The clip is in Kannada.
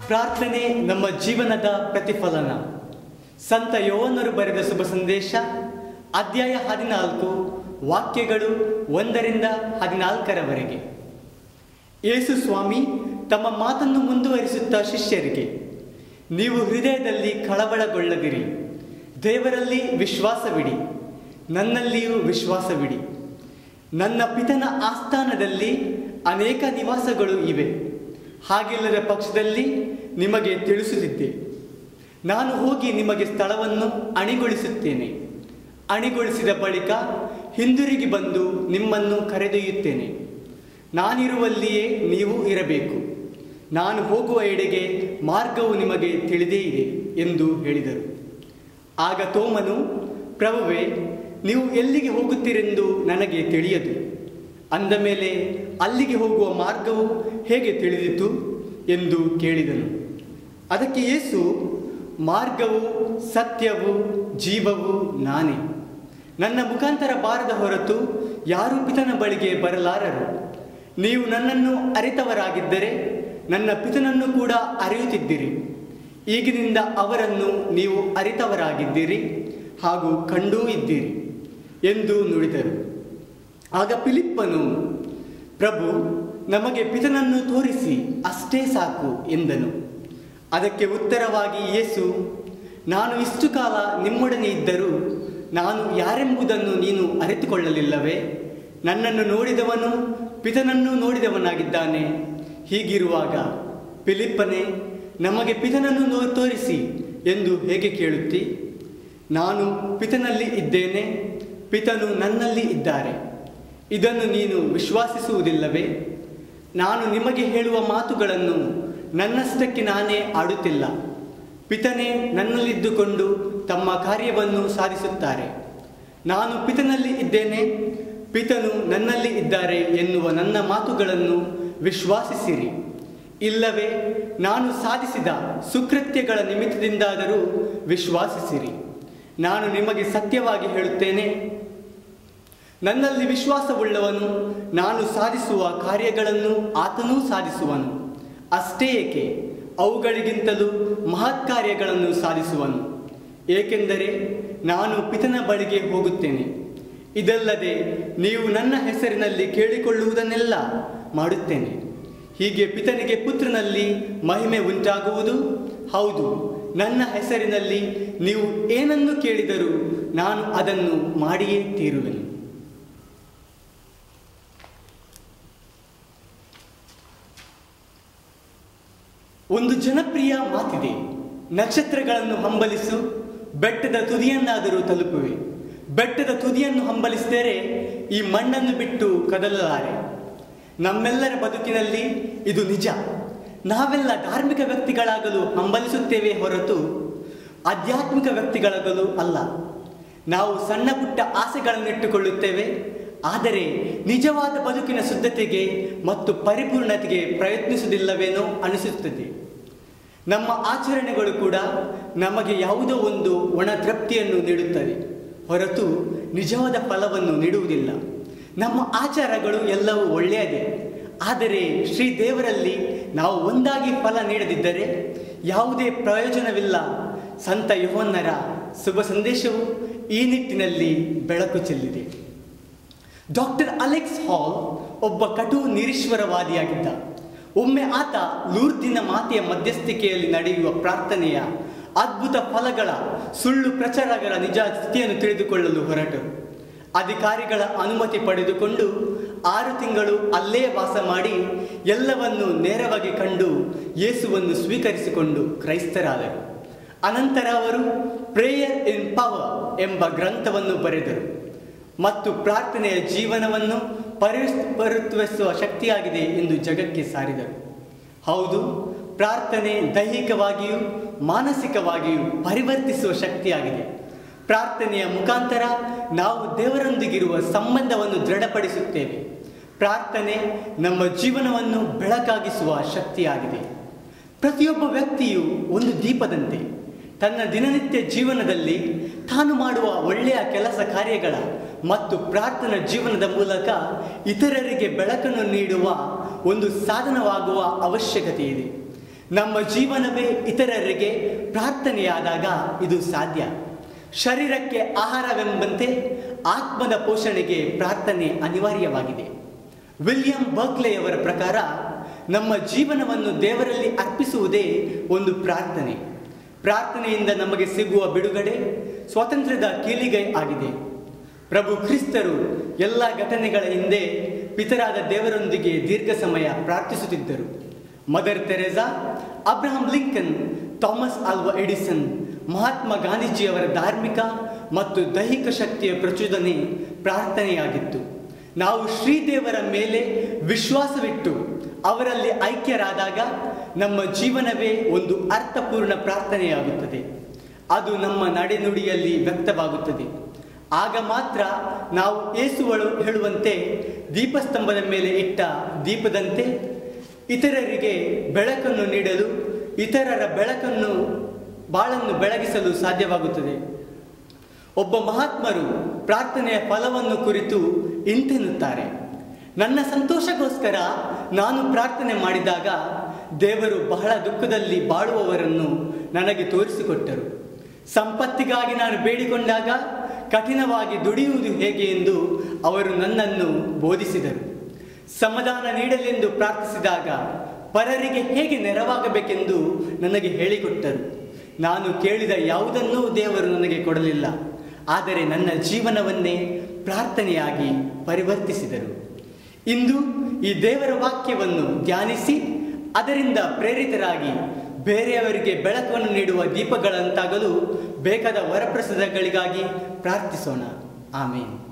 ಪ್ರಾರ್ಥನೆ ನಮ್ಮ ಜೀವನದ ಪ್ರತಿಫಲನ ಸಂತ ಯೋವನರು ಬರೆದ ಶುಭ ಸಂದೇಶ ಅಧ್ಯಾಯ ಹದಿನಾಲ್ಕು ವಾಕ್ಯಗಳು ಒಂದರಿಂದ ಹದಿನಾಲ್ಕರವರೆಗೆ ಯೇಸು ಸ್ವಾಮಿ ತಮ್ಮ ಮಾತನ್ನು ಮುಂದುವರಿಸುತ್ತಾ ಶಿಷ್ಯರಿಗೆ ನೀವು ಹೃದಯದಲ್ಲಿ ಕಳವಳಗೊಳ್ಳದಿರಿ ದೇವರಲ್ಲಿ ವಿಶ್ವಾಸವಿಡಿ ನನ್ನಲ್ಲಿಯೂ ವಿಶ್ವಾಸವಿಡಿ ನನ್ನ ಪಿತನ ಆಸ್ಥಾನದಲ್ಲಿ ಅನೇಕ ನಿವಾಸಗಳು ಇವೆ ಹಾಗಿಲ್ಲದ ಪಕ್ಷದಲ್ಲಿ ನಿಮಗೆ ತಿಳಿಸುತ್ತಿದ್ದೆ ನಾನು ಹೋಗಿ ನಿಮಗೆ ಸ್ಥಳವನ್ನು ಅಣಿಗೊಳಿಸುತ್ತೇನೆ ಅಣಿಗೊಳಿಸಿದ ಬಳಿಕ ಹಿಂದಿರುಗಿ ಬಂದು ನಿಮ್ಮನ್ನು ಕರೆದೊಯ್ಯುತ್ತೇನೆ ನಾನಿರುವಲ್ಲಿಯೇ ನೀವು ಇರಬೇಕು ನಾನು ಹೋಗುವ ಎಡೆಗೆ ಮಾರ್ಗವು ನಿಮಗೆ ತಿಳಿದೇ ಇದೆ ಎಂದು ಹೇಳಿದರು ಆಗ ತೋಮನು ಪ್ರಭುವೇ ನೀವು ಎಲ್ಲಿಗೆ ಹೋಗುತ್ತೀರೆಂದು ನನಗೆ ತಿಳಿಯದು ಅಂದ ಮೇಲೆ ಅಲ್ಲಿಗೆ ಹೋಗುವ ಮಾರ್ಗವು ಹೇಗೆ ತಿಳಿದಿತು ಎಂದು ಕೇಳಿದನು ಅದಕ್ಕೆ ಯೇಸು ಮಾರ್ಗವು ಸತ್ಯವು ಜೀವವು ನಾನೇ ನನ್ನ ಮುಖಾಂತರ ಬಾರದ ಹೊರತು ಯಾರೂ ಪಿತನ ಬಳಿಗೆ ಬರಲಾರರು ನೀವು ನನ್ನನ್ನು ಅರಿತವರಾಗಿದ್ದರೆ ನನ್ನ ಪಿತನನ್ನು ಕೂಡ ಅರಿಯುತ್ತಿದ್ದಿರಿ ಈಗಿನಿಂದ ಅವರನ್ನು ನೀವು ಅರಿತವರಾಗಿದ್ದೀರಿ ಹಾಗೂ ಕಂಡೂ ಇದ್ದೀರಿ ಎಂದು ನುಡಿದರು ಆಗ ಫಿಲಿಪ್ಪನು ಪ್ರಭು ನಮಗೆ ಪಿತನನ್ನು ತೋರಿಸಿ ಅಷ್ಟೇ ಸಾಕು ಎಂದನು ಅದಕ್ಕೆ ಉತ್ತರವಾಗಿ ಯೇಸು ನಾನು ಇಷ್ಟು ಕಾಲ ನಿಮ್ಮೊಡನೆ ಇದ್ದರೂ ನಾನು ಯಾರೆಂಬುದನ್ನು ನೀನು ಅರಿತುಕೊಳ್ಳಲಿಲ್ಲವೇ ನನ್ನನ್ನು ನೋಡಿದವನು ಪಿತನನ್ನು ನೋಡಿದವನಾಗಿದ್ದಾನೆ ಹೀಗಿರುವಾಗ ಫಿಲಿಪ್ಪನೇ ನಮಗೆ ಪಿತನನ್ನು ನೋ ತೋರಿಸಿ ಎಂದು ಹೇಗೆ ಕೇಳುತ್ತಿ ನಾನು ಪಿತನಲ್ಲಿ ಇದ್ದೇನೆ ಪಿತನು ನನ್ನಲ್ಲಿ ಇದ್ದಾರೆ ಇದನ್ನು ನೀನು ವಿಶ್ವಾಸಿಸುವುದಿಲ್ಲವೇ ನಾನು ನಿಮಗೆ ಹೇಳುವ ಮಾತುಗಳನ್ನು ನನ್ನಷ್ಟಕ್ಕೆ ನಾನೇ ಆಡುತ್ತಿಲ್ಲ ಪಿತನೇ ನನ್ನಲ್ಲಿದ್ದುಕೊಂಡು ತಮ್ಮ ಕಾರ್ಯವನ್ನು ಸಾಧಿಸುತ್ತಾರೆ ನಾನು ಪಿತನಲ್ಲಿ ಇದ್ದೇನೆ ಪಿತನು ನನ್ನಲ್ಲಿ ಇದ್ದಾರೆ ಎನ್ನುವ ನನ್ನ ಮಾತುಗಳನ್ನು ವಿಶ್ವಾಸಿಸಿರಿ ಇಲ್ಲವೇ ನಾನು ಸಾಧಿಸಿದ ಸುಕೃತ್ಯಗಳ ನಿಮಿತ್ತದಿಂದಾದರೂ ವಿಶ್ವಾಸಿಸಿರಿ ನಾನು ನಿಮಗೆ ಸತ್ಯವಾಗಿ ಹೇಳುತ್ತೇನೆ ನನ್ನಲ್ಲಿ ವಿಶ್ವಾಸವುಳ್ಳವನು ನಾನು ಸಾಧಿಸುವ ಕಾರ್ಯಗಳನ್ನು ಆತನೂ ಸಾಧಿಸುವನು ಅಷ್ಟೇ ಏಕೆ ಅವುಗಳಿಗಿಂತಲೂ ಮಹತ್ ಕಾರ್ಯಗಳನ್ನು ಸಾಧಿಸುವನು ಏಕೆಂದರೆ ನಾನು ಪಿತನ ಬಳಿಗೆ ಹೋಗುತ್ತೇನೆ ಇದಲ್ಲದೆ ನೀವು ನನ್ನ ಹೆಸರಿನಲ್ಲಿ ಕೇಳಿಕೊಳ್ಳುವುದನ್ನೆಲ್ಲ ಮಾಡುತ್ತೇನೆ ಹೀಗೆ ಪಿತನಿಗೆ ಪುತ್ರನಲ್ಲಿ ಮಹಿಮೆ ಉಂಟಾಗುವುದು ಹೌದು ನನ್ನ ಹೆಸರಿನಲ್ಲಿ ನೀವು ಏನನ್ನು ಕೇಳಿದರೂ ನಾನು ಅದನ್ನು ಮಾಡಿಯೇ ತೀರುವೆನು ಒಂದು ಜನಪ್ರಿಯ ಮಾತಿದೆ ನಕ್ಷತ್ರಗಳನ್ನು ಹಂಬಲಿಸು ಬೆಟ್ಟದ ತುದಿಯನ್ನಾದರೂ ತಲುಪುವೆ ಬೆಟ್ಟದ ತುದಿಯನ್ನು ಹಂಬಲಿಸಿದರೆ ಈ ಮಣ್ಣನ್ನು ಬಿಟ್ಟು ಕದಲಲಾರೆ ನಮ್ಮೆಲ್ಲರ ಬದುಕಿನಲ್ಲಿ ಇದು ನಿಜ ನಾವೆಲ್ಲ ಧಾರ್ಮಿಕ ವ್ಯಕ್ತಿಗಳಾಗಲು ಹಂಬಲಿಸುತ್ತೇವೆ ಹೊರತು ಆಧ್ಯಾತ್ಮಿಕ ವ್ಯಕ್ತಿಗಳಾಗಲು ಅಲ್ಲ ನಾವು ಸಣ್ಣ ಪುಟ್ಟ ಆಸೆಗಳನ್ನಿಟ್ಟುಕೊಳ್ಳುತ್ತೇವೆ ಆದರೆ ನಿಜವಾದ ಬದುಕಿನ ಶುದ್ಧತೆಗೆ ಮತ್ತು ಪರಿಪೂರ್ಣತೆಗೆ ಪ್ರಯತ್ನಿಸುವುದಿಲ್ಲವೇನೋ ಅನಿಸುತ್ತದೆ ನಮ್ಮ ಆಚರಣೆಗಳು ಕೂಡ ನಮಗೆ ಯಾವುದೋ ಒಂದು ಒಣ ತೃಪ್ತಿಯನ್ನು ನೀಡುತ್ತದೆ ಹೊರತು ನಿಜವಾದ ಫಲವನ್ನು ನೀಡುವುದಿಲ್ಲ ನಮ್ಮ ಆಚಾರಗಳು ಎಲ್ಲವೂ ಒಳ್ಳೆಯದೇ ಆದರೆ ಶ್ರೀ ದೇವರಲ್ಲಿ ನಾವು ಒಂದಾಗಿ ಫಲ ನೀಡದಿದ್ದರೆ ಯಾವುದೇ ಪ್ರಯೋಜನವಿಲ್ಲ ಸಂತ ಯೋಹನ್ನರ ಶುಭ ಸಂದೇಶವು ಈ ನಿಟ್ಟಿನಲ್ಲಿ ಬೆಳಕು ಚೆಲ್ಲಿದೆ ಡಾಕ್ಟರ್ ಅಲೆಕ್ಸ್ ಹಾಲ್ ಒಬ್ಬ ಕಟು ನಿರೀಶ್ವರವಾದಿಯಾಗಿದ್ದ ಒಮ್ಮೆ ಆತ ಲೂರ್ದಿನ ಮಾತೆಯ ಮಧ್ಯಸ್ಥಿಕೆಯಲ್ಲಿ ನಡೆಯುವ ಪ್ರಾರ್ಥನೆಯ ಅದ್ಭುತ ಫಲಗಳ ಸುಳ್ಳು ಪ್ರಚಾರಗಳ ನಿಜ ಸ್ಥಿತಿಯನ್ನು ತಿಳಿದುಕೊಳ್ಳಲು ಹೊರಟರು ಅಧಿಕಾರಿಗಳ ಅನುಮತಿ ಪಡೆದುಕೊಂಡು ಆರು ತಿಂಗಳು ಅಲ್ಲೇ ವಾಸ ಮಾಡಿ ಎಲ್ಲವನ್ನು ನೇರವಾಗಿ ಕಂಡು ಯೇಸುವನ್ನು ಸ್ವೀಕರಿಸಿಕೊಂಡು ಕ್ರೈಸ್ತರಾದರು ಅನಂತರ ಅವರು ಪ್ರೇಯರ್ ಇನ್ ಪವರ್ ಎಂಬ ಗ್ರಂಥವನ್ನು ಬರೆದರು ಮತ್ತು ಪ್ರಾರ್ಥನೆಯ ಜೀವನವನ್ನು ಪರಿವರ್ತಿಸುವ ಶಕ್ತಿಯಾಗಿದೆ ಎಂದು ಜಗಕ್ಕೆ ಸಾರಿದರು ಹೌದು ಪ್ರಾರ್ಥನೆ ದೈಹಿಕವಾಗಿಯೂ ಮಾನಸಿಕವಾಗಿಯೂ ಪರಿವರ್ತಿಸುವ ಶಕ್ತಿಯಾಗಿದೆ ಪ್ರಾರ್ಥನೆಯ ಮುಖಾಂತರ ನಾವು ದೇವರೊಂದಿಗಿರುವ ಸಂಬಂಧವನ್ನು ದೃಢಪಡಿಸುತ್ತೇವೆ ಪ್ರಾರ್ಥನೆ ನಮ್ಮ ಜೀವನವನ್ನು ಬೆಳಕಾಗಿಸುವ ಶಕ್ತಿಯಾಗಿದೆ ಪ್ರತಿಯೊಬ್ಬ ವ್ಯಕ್ತಿಯು ಒಂದು ದೀಪದಂತೆ ತನ್ನ ದಿನನಿತ್ಯ ಜೀವನದಲ್ಲಿ ತಾನು ಮಾಡುವ ಒಳ್ಳೆಯ ಕೆಲಸ ಕಾರ್ಯಗಳ ಮತ್ತು ಪ್ರಾರ್ಥನಾ ಜೀವನದ ಮೂಲಕ ಇತರರಿಗೆ ಬೆಳಕನ್ನು ನೀಡುವ ಒಂದು ಸಾಧನವಾಗುವ ಅವಶ್ಯಕತೆ ಇದೆ ನಮ್ಮ ಜೀವನವೇ ಇತರರಿಗೆ ಪ್ರಾರ್ಥನೆಯಾದಾಗ ಇದು ಸಾಧ್ಯ ಶರೀರಕ್ಕೆ ಆಹಾರವೆಂಬಂತೆ ಆತ್ಮದ ಪೋಷಣೆಗೆ ಪ್ರಾರ್ಥನೆ ಅನಿವಾರ್ಯವಾಗಿದೆ ವಿಲಿಯಂ ಬರ್ಕ್ಲೆಯವರ ಪ್ರಕಾರ ನಮ್ಮ ಜೀವನವನ್ನು ದೇವರಲ್ಲಿ ಅರ್ಪಿಸುವುದೇ ಒಂದು ಪ್ರಾರ್ಥನೆ ಪ್ರಾರ್ಥನೆಯಿಂದ ನಮಗೆ ಸಿಗುವ ಬಿಡುಗಡೆ ಸ್ವಾತಂತ್ರ್ಯದ ಕೀಲಿಗೈ ಆಗಿದೆ ಪ್ರಭು ಕ್ರಿಸ್ತರು ಎಲ್ಲ ಘಟನೆಗಳ ಹಿಂದೆ ಪಿತರಾದ ದೇವರೊಂದಿಗೆ ದೀರ್ಘ ಸಮಯ ಪ್ರಾರ್ಥಿಸುತ್ತಿದ್ದರು mother Teresa Abraham Lincoln Thomas Alva Edison Mahatma ಗಾಂಧೀಜಿಯವರ ಧಾರ್ಮಿಕ ಮತ್ತು ದೈಹಿಕ ಶಕ್ತಿಯ ಪ್ರಚೋದನೆ ಪ್ರಾರ್ಥನೆಯಾಗಿತ್ತು ನಾವು ಶ್ರೀದೇವರ ಮೇಲೆ ವಿಶ್ವಾಸವಿಟ್ಟು ಅವರಲ್ಲಿ ಐಕ್ಯರಾದಾಗ ನಮ್ಮ ಜೀವನವೇ ಒಂದು ಅರ್ಥಪೂರ್ಣ ಪ್ರಾರ್ಥನೆಯಾಗುತ್ತದೆ ಅದು ನಮ್ಮ ನಡೆನುಡಿಯಲ್ಲಿ ವ್ಯಕ್ತವಾಗುತ್ತದೆ ಆಗ ಮಾತ್ರ ನಾವು ಏಸುವಳು ಹೇಳುವಂತೆ ದೀಪಸ್ತಂಭದ ಮೇಲೆ ಇಟ್ಟ ದೀಪದಂತೆ ಇತರರಿಗೆ ಬೆಳಕನ್ನು ನೀಡಲು ಇತರರ ಬೆಳಕನ್ನು ಬಾಳನ್ನು ಬೆಳಗಿಸಲು ಸಾಧ್ಯವಾಗುತ್ತದೆ ಒಬ್ಬ ಮಹಾತ್ಮರು ಪ್ರಾರ್ಥನೆಯ ಫಲವನ್ನು ಕುರಿತು ಇಂತೆನ್ನುತ್ತಾರೆ ನನ್ನ ಸಂತೋಷಕ್ಕೋಸ್ಕರ ನಾನು ಪ್ರಾರ್ಥನೆ ಮಾಡಿದಾಗ ದೇವರು ಬಹಳ ದುಃಖದಲ್ಲಿ ಬಾಳುವವರನ್ನು ನನಗೆ ತೋರಿಸಿಕೊಟ್ಟರು ಸಂಪತ್ತಿಗಾಗಿ ನಾನು ಬೇಡಿಕೊಂಡಾಗ ಕಠಿಣವಾಗಿ ದುಡಿಯುವುದು ಹೇಗೆ ಎಂದು ಅವರು ನನ್ನನ್ನು ಬೋಧಿಸಿದರು ಸಮಾಧಾನ ನೀಡಲೆಂದು ಪ್ರಾರ್ಥಿಸಿದಾಗ ಪರರಿಗೆ ಹೇಗೆ ನೆರವಾಗಬೇಕೆಂದು ನನಗೆ ಹೇಳಿಕೊಟ್ಟರು ನಾನು ಕೇಳಿದ ಯಾವುದನ್ನೂ ದೇವರು ನನಗೆ ಕೊಡಲಿಲ್ಲ ಆದರೆ ನನ್ನ ಜೀವನವನ್ನೇ ಪ್ರಾರ್ಥನೆಯಾಗಿ ಪರಿವರ್ತಿಸಿದರು ಇಂದು ಈ ದೇವರ ವಾಕ್ಯವನ್ನು ಧ್ಯಾನಿಸಿ ಅದರಿಂದ ಪ್ರೇರಿತರಾಗಿ ಬೇರೆಯವರಿಗೆ ಬೆಳಕನ್ನು ನೀಡುವ ದೀಪಗಳಂತಾಗಲು ಬೇಕಾದ ವರಪ್ರಸಾದಗಳಿಗಾಗಿ ಪ್ರಾರ್ಥಿಸೋಣ ಆಮೇಲೆ